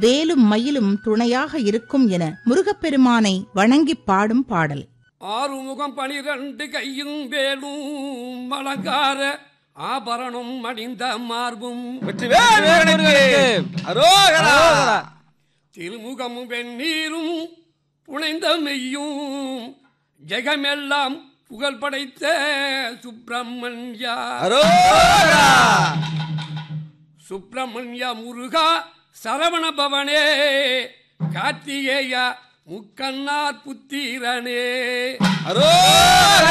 வேலும் மயிலும் துணையாக இருக்கும் என முருகப்பெருமானை வணங்கிப் பாடும் பாடல் ஆறுமுகம் பனிரண்டு கையும் வேலும் மலங்கார ஆபரணம் அணிந்த மார்பும் வெற்றிவேல் வீரனுக்கு அரோகரா திருமுகமும் வெந்நீரும் புனைந்த மெய்யும் ஜெகமெல்லாம் புகழ் படைத்த சுப்பிரமணியா அரோகரா சுப்பிரமணிய முருகா சரவண பவனே கார்த்திகேயா முக்கண்ணார் புத்திரனே அரோகரா